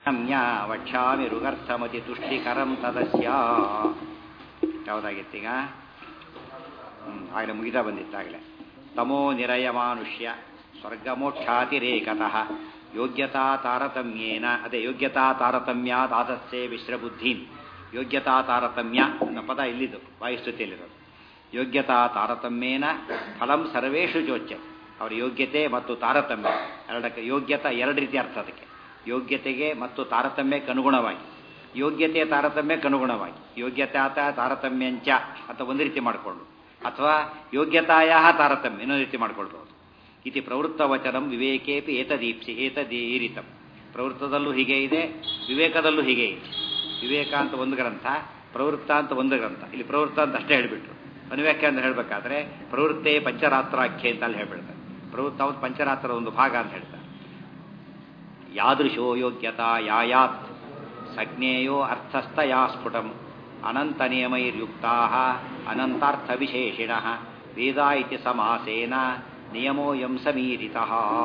ರಮ್ಯ ವಕ್ಷ್ಯಾಮಿ ಋಗರ್ಥಮತಿ ತುಷ್ಟಿಕರಂ ತದಸ್ಯ ಯಾವುದಾಗಿತ್ತೀಗ ಹ್ಞೂ ಆಗಲೇ ಮುಗಿತಾ ಬಂದಿತ್ತಾಗಲೇ ತಮೋ ನಿರಯಮಾನುಷ್ಯ ಸ್ವರ್ಗಮೋಕ್ಷಾತಿರೇಕತಃ ಯೋಗ್ಯತಾ ತಾರತಮ್ಯೇನ ಅದೇ ಯೋಗ್ಯತಾ ತಾರತಮ್ಯಾತ್ ಆದಸ್ಸೆ ಮಿಶ್ರಬುದ್ಧೀನ್ ಯೋಗ್ಯತಾ ತಾರತಮ್ಯ ಅನ್ನೋ ಪದ ಇಲ್ಲಿದ್ದು ವಾಯುಸ್ತುತಿಯಲ್ಲಿರೋದು ಯೋಗ್ಯತಾ ತಾರತಮ್ಯೇನ ಫಲಂ ಸರ್ವೇಷು ಚೋಚ್ಯ ಅವರ ಯೋಗ್ಯತೆ ಮತ್ತು ತಾರತಮ್ಯ ಎರಡಕ್ಕೆ ಯೋಗ್ಯತಾ ಎರಡು ರೀತಿ ಅರ್ಥ ಅದಕ್ಕೆ ಯೋಗ್ಯತೆಗೆ ಮತ್ತು ತಾರತಮ್ಯಕ್ಕೆ ಅನುಗುಣವಾಗಿ ಯೋಗ್ಯತೆಯ ತಾರತಮ್ಯಕ್ಕೆ ಅನುಗುಣವಾಗಿ ಯೋಗ್ಯತಾ ತಾರತಮ್ಯಂಚ ಅಂತ ಒಂದು ರೀತಿ ಮಾಡಿಕೊಂಡು ಅಥವಾ ಯೋಗ್ಯತಾಯ ತಾರತಮ್ಯ ಇನ್ನೊಂದು ರೀತಿ ಮಾಡ್ಕೊಳ್ಬಹುದು ಇತಿ ಪ್ರವೃತ್ತ ವಚನಂ ವಿವೇಕೇಪಿ ಏತದೀಪ್ಸಿ ಏತದೀರಿತಂ ಪ್ರವೃತ್ತದಲ್ಲೂ ಹೀಗೆ ಇದೆ ವಿವೇಕದಲ್ಲೂ ಹೀಗೆ ಇದೆ ವಿವೇಕ ಅಂತ ಒಂದು ಗ್ರಂಥ ಪ್ರವೃತ್ತ ಅಂತ ಒಂದು ಗ್ರಂಥ ಇಲ್ಲಿ ಪ್ರವೃತ್ತ ಅಂತ ಅಷ್ಟೇ ಹೇಳಿಬಿಟ್ರು ಅನುವ್ಯಾಖ್ಯ ಅಂತ ಹೇಳಬೇಕಾದ್ರೆ ಪ್ರವೃತ್ತೇ ಪಂಚರಾತ್ರಾಖ್ಯೆ ಅಂತ ಅಲ್ಲಿ ಹೇಳ್ಬಿಡ್ತಾರೆ ಪ್ರವೃತ್ತ ಒಂದು ಪಂಚರಾತ್ರದ ಒಂದು ಭಾಗ ಅಂತ ಹೇಳ್ತಾರೆ ಯಾದೃಶೋ ಯೋಗ್ಯತಾ ಯಾಯಾತ್ ಸಜ್ಞೇಯೋ ಅರ್ಥಸ್ಥಯಾ ಸ್ಫುಟಂ ಅನಂತ ನಿಯಮೈರ್ಯುಕ್ತಾ ಅನಂತಾರ್ಥ ವಿಶೇಷಿಣ ವೇದ ಇತಿ ಸಮಾಸೇನ ನಿಯಮೋ ಯಂ ಸಮೀರಿತ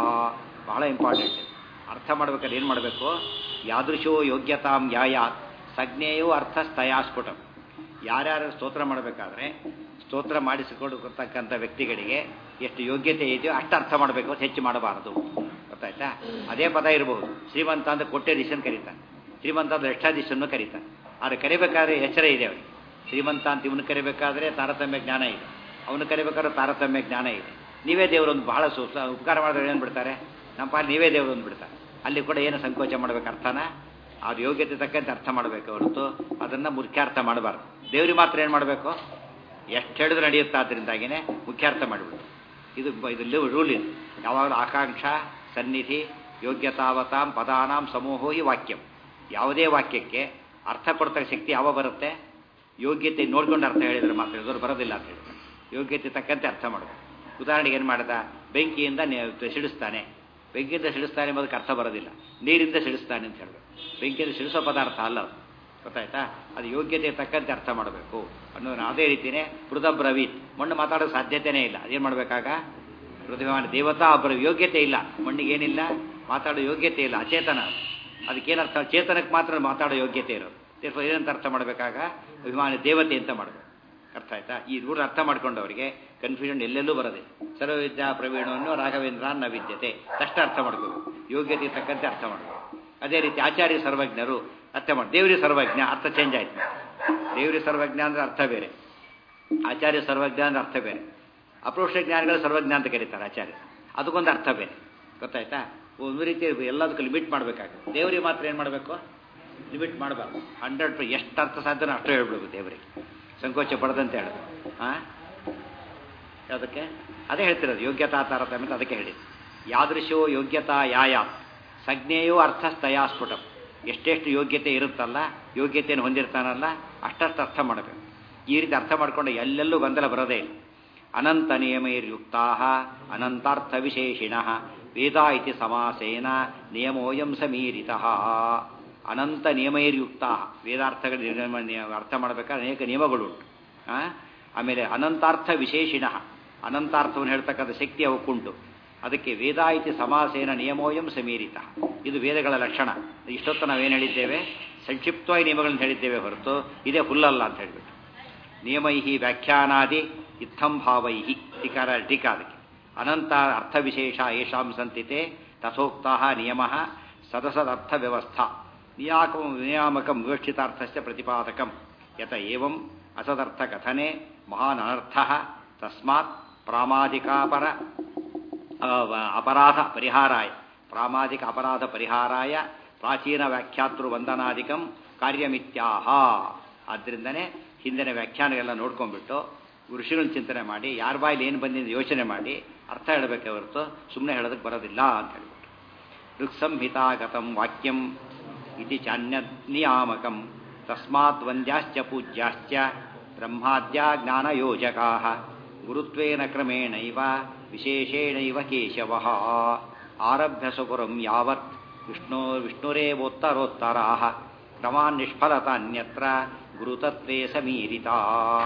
ಬಹಳ ಇಂಪಾರ್ಟೆಂಟ್ ಅರ್ಥ ಮಾಡ್ಬೇಕಾದ್ರೆ ಏನು ಮಾಡಬೇಕು ಯಾದೃಶೋ ಯೋಗ್ಯತಾಂ ಯಾಯಾತ್ ಸಜ್ಞೇಯೋ ಅರ್ಥಸ್ಥಯಾ ಸ್ಫುಟಂ ಯಾರ್ಯಾರು ಸ್ತೋತ್ರ ಮಾಡಬೇಕಾದ್ರೆ ಸ್ತೋತ್ರ ಮಾಡಿಸಿಕೊಡ್ತಕ್ಕಂಥ ವ್ಯಕ್ತಿಗಳಿಗೆ ಎಷ್ಟು ಯೋಗ್ಯತೆ ಇದೆಯೋ ಅಷ್ಟು ಅರ್ಥ ಮಾಡಬೇಕು ಅಂತ ಹೆಚ್ಚು ಮಾಡಬಾರದು ಗೊತ್ತಾಯ್ತಾ ಅದೇ ಪದ ಇರಬಹುದು ಶ್ರೀಮಂತ ಅಂತ ಕೊಟ್ಟೆದಿಶನ್ ಕರೀತಾನೆ ಶ್ರೀಮಂತ ಅಂದ್ರೆ ಎಷ್ಟಾದಿಶನ್ನು ಕರೀತಾನೆ ಆದರೆ ಕರಿಬೇಕಾದ್ರೆ ಎಚ್ಚರ ಇದೆ ಅವನಿಗೆ ಶ್ರೀಮಂತ ಅಂತ ಇವನು ಕರಿಬೇಕಾದ್ರೆ ತಾರತಮ್ಯ ಜ್ಞಾನ ಇದೆ ಅವನು ಕರಿಬೇಕಾದ್ರೆ ತಾರತಮ್ಯ ಜ್ಞಾನ ಇದೆ ನೀವೇ ದೇವರೊಂದು ಬಹಳ ಸು ಉಪಕಾರ ಮಾಡಿದ್ರೆ ಏನು ಬಿಡ್ತಾರೆ ನಮ್ಮ ಪಾಲು ನೀವೇ ದೇವರೊಂದು ಬಿಡ್ತಾರೆ ಅಲ್ಲಿ ಕೂಡ ಏನು ಸಂಕೋಚ ಮಾಡ್ಬೇಕು ಅರ್ಥನ ಅವ್ರ ಯೋಗ್ಯತೆ ತಕ್ಕಂತೆ ಅರ್ಥ ಮಾಡಬೇಕು ಹೊರತು ಅದನ್ನು ಮುಖ್ಯಾರ್ಥ ಮಾಡಬಾರ್ದು ದೇವ್ರಿಗೆ ಮಾತ್ರ ಏನು ಮಾಡಬೇಕು ಎಷ್ಟು ಹೇಳಿದ್ರೆ ನಡೆಯುತ್ತೆ ಆದ್ದರಿಂದಾಗಿನೇ ಮುಖ್ಯಾರ್ಥ ಮಾಡಿಬಿಡು ಇದು ಇದು ರೂಲ್ ಇದು ಯಾವಾಗಲೂ ಆಕಾಂಕ್ಷ ಸನ್ನಿಧಿ ಯೋಗ್ಯತಾವತಾಂ ಪದಾನಾಂ ಸಮೂಹೋ ಈ ವಾಕ್ಯಂ ಯಾವುದೇ ವಾಕ್ಯಕ್ಕೆ ಅರ್ಥ ಕೊಡ್ತಕ್ಕ ಶಕ್ತಿ ಯಾವ ಬರುತ್ತೆ ಯೋಗ್ಯತೆ ನೋಡ್ಕೊಂಡು ಅರ್ಥ ಹೇಳಿದ್ರೆ ಮಾತ್ರ ಇದ್ರ ಬರೋದಿಲ್ಲ ಅಂತ ಹೇಳಿದ್ರೆ ಯೋಗ್ಯತೆ ತಕ್ಕಂತೆ ಅರ್ಥ ಮಾಡಬೇಕು ಉದಾಹರಣೆಗೆ ಏನು ಮಾಡ್ದ ಬೆಂಕಿಯಿಂದ ಸಿಡಿಸ್ತಾನೆ ಬೆಂಕಿಯಿಂದ ಸಿಡಿಸ್ತಾನೆ ಎಂಬುದಕ್ಕೆ ಅರ್ಥ ಬರೋದಿಲ್ಲ ನೀರಿಂದ ಸಿಡಿಸ್ತಾನೆ ಅಂತ ಹೇಳಬೇಕು ಬೆಂಕಿಯಿಂದ ಸಿಡಿಸೋ ಪದಾರ್ಥ ಅಲ್ಲ ಅದು ಗೊತ್ತಾಯ್ತಾ ಅದು ಯೋಗ್ಯತೆ ತಕ್ಕಂತೆ ಅರ್ಥ ಮಾಡಬೇಕು ಅನ್ನೋದು ಅದೇ ರೀತಿಯೇ ಮೃದಬ್ರವೀತ್ ಮಣ್ಣು ಮಾತಾಡೋ ಸಾಧ್ಯತೆಯೇ ಇಲ್ಲ ಅದೇನು ಮಾಡಬೇಕಾಗ ಹೃದಯವಾನ ದೇವತಾ ಒಬ್ಬರ ಯೋಗ್ಯತೆ ಇಲ್ಲ ಮಣ್ಣಿಗೆ ಏನಿಲ್ಲ ಮಾತಾಡೋ ಯೋಗ್ಯತೆ ಇಲ್ಲ ಅಚೇತನ ಅದಕ್ಕೇನರ್ಥ ಚೇತನಕ್ಕೆ ಮಾತ್ರ ಮಾತಾಡೋ ಯೋಗ್ಯತೆ ಇರೋದು ಏನಂತ ಅರ್ಥ ಮಾಡಬೇಕಾಗ ಅಭಿಮಾನಿ ದೇವತೆ ಅಂತ ಮಾಡಬೇಕು ಅರ್ಥ ಆಯ್ತಾ ಈ ರೂಢ ಅರ್ಥ ಮಾಡ್ಕೊಂಡವರಿಗೆ ಕನ್ಫ್ಯೂಷನ್ ಎಲ್ಲೆಲ್ಲೂ ಬರೋದಿಲ್ಲ ಸರ್ವವಿದ್ಯಾ ಪ್ರವೀಣವನ್ನು ರಾಘವೇಂದ್ರ ನ ವಿದ್ಯತೆ ತಷ್ಟ ಅರ್ಥ ಮಾಡ್ಕೋಬೇಕು ಯೋಗ್ಯತೆ ತಕ್ಕಂತೆ ಅರ್ಥ ಮಾಡಬೇಕು ಅದೇ ರೀತಿ ಆಚಾರ್ಯ ಸರ್ವಜ್ಞರು ಅರ್ಥ ಮಾಡಿ ದೇವರಿ ಸರ್ವಜ್ಞ ಅರ್ಥ ಚೇಂಜ್ ಆಯ್ತು ದೇವರಿ ಸರ್ವಜ್ಞ ಅಂದ್ರೆ ಅರ್ಥ ಬೇರೆ ಆಚಾರ್ಯ ಸರ್ವಜ್ಞ ಅಂದ್ರೆ ಅರ್ಥ ಬೇರೆ ಅಪ್ರೋಕ್ಷ ಜ್ಞಾನಿಗಳು ಸರ್ವಜ್ಞ ಅಂತ ಕರೀತಾರೆ ಆಚಾರ್ಯ ಅದಕ್ಕೊಂದು ಅರ್ಥ ಬೇರೆ ಗೊತ್ತಾಯ್ತಾ ಒಂದು ರೀತಿ ಎಲ್ಲದಕ್ಕೂ ಲಿಮಿಟ್ ಮಾಡಬೇಕಾಗುತ್ತೆ ದೇವರಿಗೆ ಮಾತ್ರ ಏನು ಮಾಡಬೇಕು ಲಿಮಿಟ್ ಮಾಡಬಾರ್ದು ಹಂಡ್ರೆಡ್ ಪರ್ ಎಷ್ಟು ಅರ್ಥ ಸಾಧ್ಯನೋ ಅಷ್ಟೇ ಹೇಳ್ಬಿಡ್ಬೇಕು ದೇವರಿಗೆ ಸಂಕೋಚ ಪಡದಂತೆ ಹೇಳೋದು ಹಾಂ ಯಾವುದಕ್ಕೆ ಅದೇ ಹೇಳ್ತಿರೋದು ಯೋಗ್ಯತಾ ತಾರತಮ್ಯ ಅಂತ ಅದಕ್ಕೆ ಹೇಳಿ ಯಾದೃಶೋ ಯೋಗ್ಯತಾ ಯಾಯಾ ಸಜ್ಞೆಯೋ ಅರ್ಥಸ್ಥಯಾ ಸ್ಫುಟಂ ಎಷ್ಟೆಷ್ಟು ಯೋಗ್ಯತೆ ಇರುತ್ತಲ್ಲ ಯೋಗ್ಯತೆಯನ್ನು ಹೊಂದಿರ್ತಾನಲ್ಲ ಅಷ್ಟಷ್ಟು ಅರ್ಥ ಮಾಡಬೇಕು ಈ ರೀತಿ ಅರ್ಥ ಮಾಡಿಕೊಂಡು ಎಲ್ಲೆಲ್ಲೂ ಗೊಂದಲ ಬರೋದೇ ಇಲ್ಲ ಅನಂತ ನಿಯಮೈರ್ಯುಕ್ತಾ ಅನಂತಾರ್ಥ ವಿಶೇಷಿಣ ವೇದ ಇತಿ ಸಮಾಸೇನ ನಿಯಮೋಯಂ ಸಮೀರಿತ ಅನಂತ ನಿಯಮೈರ್ಯುಕ್ತ ವೇದಾರ್ಥಗಳ ಅರ್ಥ ಮಾಡಬೇಕಾದ್ರೆ ಅನೇಕ ನಿಯಮಗಳುಂಟು ಆಮೇಲೆ ಅನಂತಾರ್ಥ ವಿಶೇಷಿಣ ಅನಂತಾರ್ಥವನ್ನು ಹೇಳ್ತಕ್ಕಂಥ ಶಕ್ತಿ ಅವಕ್ಕುಂಟು ಅದಕ್ಕೆ ವೇದ ಇತಿ ಸಮಾಸೇನ ನಿಯಮೋಯಂ ಸಮೀರಿತ ಇದು ವೇದಗಳ ಲಕ್ಷಣ ಇಷ್ಟೊತ್ತು ನಾವೇನು ಹೇಳಿದ್ದೇವೆ ಸಂಕ್ಷಿಪ್ತವಾಗಿ ನಿಯಮಗಳನ್ನು ಹೇಳಿದ್ದೇವೆ ಹೊರತು ಇದೇ ಫುಲ್ಲಲ್ಲ ಅಂತ ಹೇಳಿಬಿಟ್ಟು ನಿಯಮೈಹಿ ವ್ಯಾಖ್ಯಾನಾದಿ ಇತ್ತಂ ಭಾವೈಹಿ ಟೀಕಾರ ಟೀಕಾ ಅದಕ್ಕೆ ಅನಂತ ಅರ್ಥವಿಶೇಷ ಯಶಾಂ ಸಂತಿತೆ ತಥೋಕ್ತಾ ನಿಯಮ ಸದಸದರ್ಥ ವ್ಯವಸ್ಥಾ ನಿಯಾಕ ನಿಯಾಮಕಂ ವಿವಕ್ಷಿತಾರ್ಥಸ್ಯ ಪ್ರತಿಪಾದಕಂ ಯತ ಏವಂ ಅಸದರ್ಥಕಥನೆ ಮಹಾನ್ ಅನರ್ಥ ತಸ್ಮಾತ್ ಪ್ರಾಮಾದಿಕಾಪರ ಅಪರಾಧ ಪರಿಹಾರಾಯ ಪ್ರಾಮಾದಿಕ ಅಪರಾಧ ಪರಿಹಾರಾಯ ಪ್ರಾಚೀನ ವ್ಯಾಖ್ಯಾತೃ ವಂದನಾದಿಕಂ ಕಾರ್ಯಮಿತ್ಯಾಹ ಆದ್ದರಿಂದನೇ ಹಿಂದಿನ ವ್ಯಾಖ್ಯಾನಗಳೆಲ್ಲ ನೋಡ್ಕೊಂಡ್ಬಿಟ್ಟು ಋಷಿಗಳನ್ನ ಚಿಂತನೆ ಮಾಡಿ ಯಾರ ಬಾಯಲ್ಲಿ ಏನು ಬಂದಿದೆ ಯೋಚನೆ ಮಾಡಿ ಅರ್ಥ ಹೇಳಬೇಕೆ ಹೊರತು ಸುಮ್ಮನೆ ಹೇಳೋದಕ್ಕೆ ಬರೋದಿಲ್ಲ ಅಂತ ಹೇಳ್ಬಿಟ್ಟು ಋಕ್ಸಂಹಿತಾಗತಂ ವಾಕ್ಯಂ ಇತಿ ಚಾನ್ಯ ನಿಯಾಮಕಂ ತಸ್ಮಾತ್ ವಂದ್ಯಾಶ್ಚ ಪೂಜ್ಯಾಶ್ಚ ಬ್ರಹ್ಮಾದ್ಯ ಜ್ಞಾನಯೋಜಕಾ ಗುರುತ್ವೇನ ಕ್ರಮೇಣೈವ ವಿಶೇಷೇಣೈವ ಕೇಶವ ಆರಭ್ಯ ಸುಗುರಂ ಯಾವತ್ ವಿಷ್ಣು ವಿಷ್ಣುರೇವೋತ್ತರೋತ್ತರಾ ಕ್ರಮಾನ್ ನಿಷ್ಫಲತಾನ್ಯತ್ರ ಗುರುತತ್ವೇ ಸಮೀರಿತಾ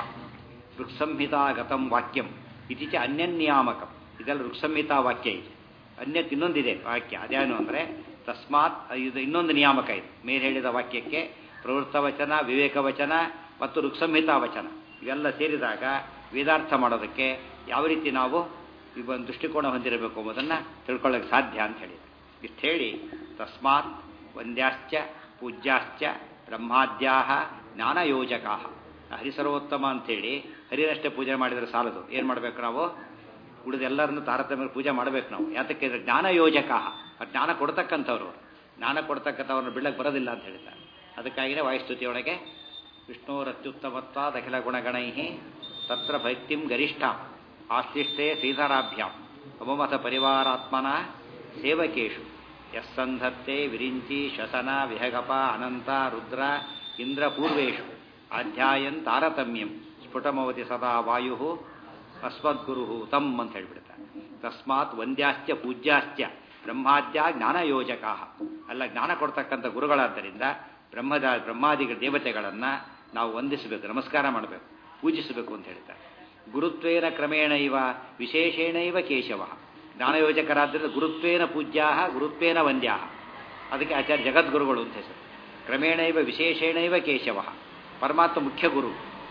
ಋಕ್ಸಂಹಿತಾಗತಂ ವಾಕ್ಯಂ ಇತಿ ಚ ಅನ್ಯನ್ಯಾಮಕಂ ಇದೆಲ್ಲ ಋಕ್ಸಂಹಿತಾ ವಾಕ್ಯ ಇದೆ ಅನ್ಯತ್ ಇನ್ನೊಂದಿದೆ ವಾಕ್ಯ ಅದೇನು ಅಂದರೆ ತಸ್ಮಾತ್ ಇದು ಇನ್ನೊಂದು ನಿಯಾಮಕ ಇದು ಮೇಲೆ ಹೇಳಿದ ವಾಕ್ಯಕ್ಕೆ ಪ್ರವೃತ್ತ ವಚನ ವಿವೇಕ ವಚನ ಮತ್ತು ಋಕ್ಸಂಹಿತಾ ವಚನ ಇವೆಲ್ಲ ಸೇರಿದಾಗ ವೇದಾರ್ಥ ಮಾಡೋದಕ್ಕೆ ಯಾವ ರೀತಿ ನಾವು ಈ ಒಂದು ದೃಷ್ಟಿಕೋನ ಹೊಂದಿರಬೇಕು ಎಂಬುದನ್ನು ತಿಳ್ಕೊಳ್ಳೋಕೆ ಸಾಧ್ಯ ಅಂತ ಹೇಳಿ ಇಷ್ಟು ಹೇಳಿ ತಸ್ಮಾತ್ ವಂದ್ಯಾಶ್ಚ ಪೂಜ್ಯಾಶ್ಚ ಬ್ರಹ್ಮಾದ್ಯಾ ಜ್ಞಾನಯೋಜಕಾ ಹರಿಸರ್ವೋತ್ತಮ ಅಂಥೇಳಿ ಹರಿನಷ್ಟೇ ಪೂಜೆ ಮಾಡಿದರೆ ಸಾಲದು ಏನು ಮಾಡಬೇಕು ನಾವು ಉಳಿದೆಲ್ಲರನ್ನು ತಾರತಮ್ಯ ಪೂಜೆ ಮಾಡಬೇಕು ನಾವು ಯಾತಕ್ಕೆ ಅಂದರೆ ಜ್ಞಾನಯೋಜಕ ಜ್ಞಾನ ಕೊಡ್ತಕ್ಕಂಥವ್ರು ಜ್ಞಾನ ಕೊಡ್ತಕ್ಕಂಥವ್ರನ್ನ ಬಿಡಕ್ಕೆ ಬರೋದಿಲ್ಲ ಅಂತ ಹೇಳ್ತಾರೆ ಅದಕ್ಕಾಗಿಯೇ ವಾಯುಸ್ತುತಿಯೊಳಗೆ ವಿಷ್ಣೋರತ್ಯುತ್ತಮತ್ವಾದ ಅಖಿಲ ಗುಣಗಣೈ ತತ್ರ ಭಕ್ತಿಂ ಗರಿಷ್ಠ ಆಶ್ಲಿಷ್ಟೇ ಶ್ರೀಧರಾಭ್ಯಾಂ ಅಮಮಥ ಪರಿವಾರಾತ್ಮನ ಸೇವಕೇಶು ಯಸ್ಸಂಧತ್ತೆ ವಿರಿಂಚಿ ಶಸನ ವಿಹಗಪ ಅನಂತ ರುದ್ರ ಇಂದ್ರ ಪೂರ್ವೇಶು ಅಧ್ಯಾಯನ್ ತಾರತಮ್ಯಂ ಸ್ಫುಟಮವತಿ ಸದಾ ವಾಯು ಅಸ್ಮದ್ಗುರು ತಮ್ ಅಂತ ಹೇಳ್ಬಿಡ್ತಾರೆ ತಸ್ಮಾತ್ ವಂದ್ಯಾಶ್ಚ ಪೂಜ್ಯಾಶ್ಚ ಬ್ರಹ್ಮಾದ್ಯ ಜ್ಞಾನಯೋಜಕ ಅಲ್ಲ ಜ್ಞಾನ ಕೊಡ್ತಕ್ಕಂಥ ಗುರುಗಳಾದ್ದರಿಂದ ಬ್ರಹ್ಮದ ಬ್ರಹ್ಮಾದಿ ದೇವತೆಗಳನ್ನು ನಾವು ವಂದಿಸಬೇಕು ನಮಸ್ಕಾರ ಮಾಡಬೇಕು ಪೂಜಿಸಬೇಕು ಅಂತ ಹೇಳ್ತಾರೆ ಗುರುತ್ವೇನ ಕ್ರಮೇಣ ಇವ ವಿಶೇಷೇಣ ಇವ ಕೇಶವ ಜ್ಞಾನಯೋಜಕರಾದ್ದರಿಂದ ಗುರುತ್ವೇನ ಪೂಜ್ಯಾ ಗುರುತ್ವೇನ ವಂದ್ಯಾ ಅದಕ್ಕೆ ಆಚಾರ್ಯ ಜಗದ್ಗುರುಗಳು ಅಂತ ಹೆಸರು ಕ್ರಮೇಣ ಇವ ವಿಶೇಷೇಣ ಇವ ಕೇಶವ ಪರಮಾತ್ಮ ಮುಖ್ಯ ಗುರು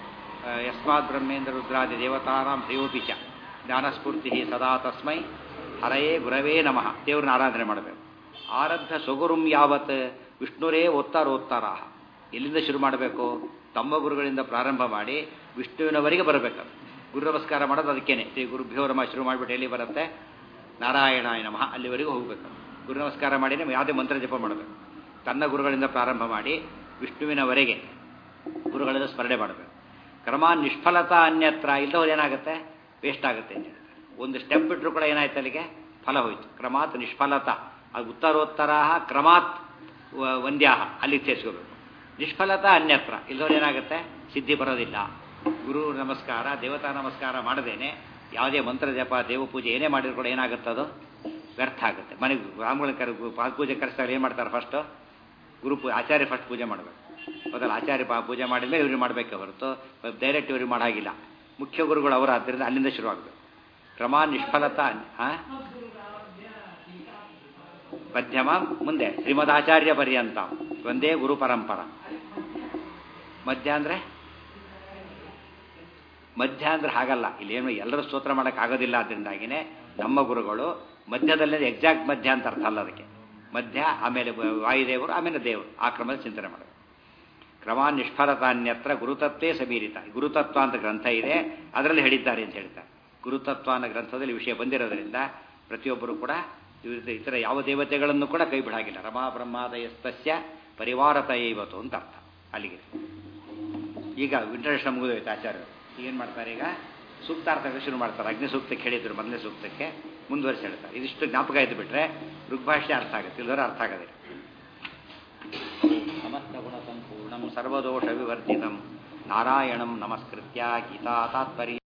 ಯಸ್ಮಾತ್ ಬ್ರಹ್ಮೇಂದ್ರ ರುದ್ರಾದಿ ದೇವತಾನಾಂ ಶ್ರೇಯೋಪಿ ಚ ಜ್ಞಾನಸ್ಫೂರ್ತಿ ಸದಾ ತಸ್ಮೈ ಹರಯೇ ಗುರವೇ ನಮಃ ದೇವ್ರನ್ನ ಆರಾಧನೆ ಮಾಡಬೇಕು ಆರಬ್ಧ ಸ್ವಗುರುಂ ಯಾವತ್ ವಿಷ್ಣುರೇ ಓತ್ತಾರೋತ್ತಾರ ಎಲ್ಲಿಂದ ಶುರು ಮಾಡಬೇಕು ತಮ್ಮ ಗುರುಗಳಿಂದ ಪ್ರಾರಂಭ ಮಾಡಿ ವಿಷ್ಣುವಿನವರೆಗೆ ಬರಬೇಕು ಗುರು ನಮಸ್ಕಾರ ಮಾಡೋದು ಅದಕ್ಕೇನೆ ಶ್ರೀ ಗುರುಭ್ಯೋ ನಮ ಶುರು ಮಾಡಿಬಿಟ್ಟು ಎಲ್ಲಿ ಬರುತ್ತೆ ನಾರಾಯಣಾಯ ನಮಃ ಅಲ್ಲಿವರೆಗೂ ಹೋಗಬೇಕು ಗುರು ನಮಸ್ಕಾರ ಮಾಡಿ ನಾವು ಯಾವುದೇ ಮಂತ್ರ ಜಪ ಮಾಡಬೇಕು ತನ್ನ ಗುರುಗಳಿಂದ ಪ್ರಾರಂಭ ಮಾಡಿ ವಿಷ್ಣುವಿನವರೆಗೆ ಗುರುಗಳಿಂದ ಸ್ಮರಣೆ ಮಾಡಬೇಕು ಕ್ರಮ ನಿಷ್ಫಲತಾ ಅನ್ಯತ್ರ ಇಲ್ಲದ ಏನಾಗುತ್ತೆ ವೇಸ್ಟ್ ಆಗುತ್ತೆ ಅಂತ ಹೇಳ್ತಾರೆ ಒಂದು ಸ್ಟೆಪ್ ಬಿಟ್ಟರು ಕೂಡ ಏನಾಯ್ತು ಅಲ್ಲಿಗೆ ಫಲ ಹೋಯ್ತು ಕ್ರಮಾತ್ ನಿಷ್ಫಲತಾ ಅದು ಉತ್ತರೋತ್ತರ ಕ್ರಮಾತ್ ವಂದ್ಯಾಹ ಅಲ್ಲಿ ಸೇರಿಸ್ಕೋಬೇಕು ನಿಷ್ಫಲತಾ ಅನ್ಯತ್ರ ಇಲ್ಲದವ್ರು ಏನಾಗುತ್ತೆ ಸಿದ್ಧಿ ಬರೋದಿಲ್ಲ ಗುರು ನಮಸ್ಕಾರ ದೇವತಾ ನಮಸ್ಕಾರ ಮಾಡದೇನೆ ಯಾವುದೇ ಮಂತ್ರ ಜಪ ದೇವ ಪೂಜೆ ಏನೇ ಮಾಡಿದ್ರು ಕೂಡ ಏನಾಗುತ್ತೆ ಅದು ವ್ಯರ್ಥ ಆಗುತ್ತೆ ಮನೆಗೆ ರಾಮಗಳ ಕರೆ ಪಾದ ಪೂಜೆ ಕರೆಸಿದಾಗ ಏನು ಮಾಡ್ತಾರೆ ಫಸ್ಟು ಗುರು ಪೂ ಆಚಾರ್ಯ ಫಸ್ಟ್ ಪೂಜೆ ಮಾಡಬೇಕು ಮೊದಲು ಆಚಾರ್ಯ ಪಾ ಪೂಜೆ ಮಾಡಿದ್ಮೇಲೆ ಇವ್ರಿಗೆ ಮಾಡಬೇಕೆ ಹೊರತು ಡೈರೆಕ್ಟ್ ಇವ್ರಿಗೆ ಮಾಡಾಗಿಲ್ಲ ಮುಖ್ಯ ಗುರುಗಳು ಅವರು ಆದ್ದರಿಂದ ಅಲ್ಲಿಂದ ಶುರುವಾಗಬೇಕು ಕ್ರಮ ನಿಷ್ಫಲತಾ ಹಾಂ ಮಧ್ಯಮ ಮುಂದೆ ಶ್ರೀಮದಾಚಾರ್ಯ ಪರ್ಯಂತ ಒಂದೇ ಗುರು ಪರಂಪರ ಮಧ್ಯ ಅಂದರೆ ಮಧ್ಯ ಅಂದ್ರೆ ಹಾಗಲ್ಲ ಇಲ್ಲೇನು ಎಲ್ಲರೂ ಸ್ತೋತ್ರ ಮಾಡೋಕ್ಕಾಗೋದಿಲ್ಲ ಅದರಿಂದಾಗಿನೇ ನಮ್ಮ ಗುರುಗಳು ಮಧ್ಯದಲ್ಲಿ ಎಕ್ಸಾಕ್ಟ್ ಮಧ್ಯ ಅಂತ ಅರ್ಥ ಅಲ್ಲ ಅದಕ್ಕೆ ಮಧ್ಯ ಆಮೇಲೆ ವಾಯುದೇವರು ಆಮೇಲೆ ದೇವರು ಆ ಕ್ರಮದ ಚಿಂತನೆ ಮಾಡಬೇಕು ಕ್ರಮ ನಿಷ್ಫಲತಾನ್ಯತ್ರ ಗುರುತತ್ವೇ ಸಮೀರಿತ ಗುರುತತ್ವ ಅಂತ ಗ್ರಂಥ ಇದೆ ಅದರಲ್ಲಿ ಹೇಳಿದ್ದಾರೆ ಅಂತ ಹೇಳ್ತಾರೆ ಗುರುತತ್ವ ಅನ್ನೋ ಗ್ರಂಥದಲ್ಲಿ ವಿಷಯ ಬಂದಿರೋದ್ರಿಂದ ಪ್ರತಿಯೊಬ್ಬರು ಕೂಡ ಇತರ ಯಾವ ದೇವತೆಗಳನ್ನು ಕೂಡ ಕೈ ಬಿಡಾಗಿಲ್ಲ ರಮಾ ಬ್ರಹ್ಮಾದಯಸ್ತಸ್ಯ ಪರಿವಾರತ ಇವತ್ತು ಅಂತ ಅರ್ಥ ಅಲ್ಲಿಗೆ ಈಗ ಇಂಟ್ರಡಕ್ಷನ್ ಮುಗಿದೋಯ್ತು ಆಚಾರ್ಯರು ಏನು ಮಾಡ್ತಾರೆ ಈಗ ಸೂಕ್ತಾರ್ಥಕ್ಕೆ ಶುರು ಮಾಡ್ತಾರೆ ಅಗ್ನಿ ಸೂಕ್ತಕ್ಕೆ ಹೇಳಿದ್ರು ಮೊದಲನೇ ಸೂಕ್ತಕ್ಕೆ ಮುಂದುವರಿಸಿ ಹೇಳ್ತಾರೆ ಇದಿಷ್ಟು ಜ್ಞಾಪಕ ಇದ್ದು ಬಿಟ್ರೆ ಋಗ್ಭಾಷೆ ಅರ್ಥ ಆಗುತ್ತೆ ಇಲ್ಲದ್ರೆ ಅರ್ಥ ಆಗೋದಿಲ್ಲ ಸಮಸ್ತ ಗುಣ ಸಂಪೂರ್ಣಂ ಸರ್ವದೋಷ ವಿವರ್ಜಿತಂ ನಾರಾಯಣಂ ನಮಸ್ಕೃತ್ಯ ಗೀತಾ ತಾತ್ಪರ್ಯ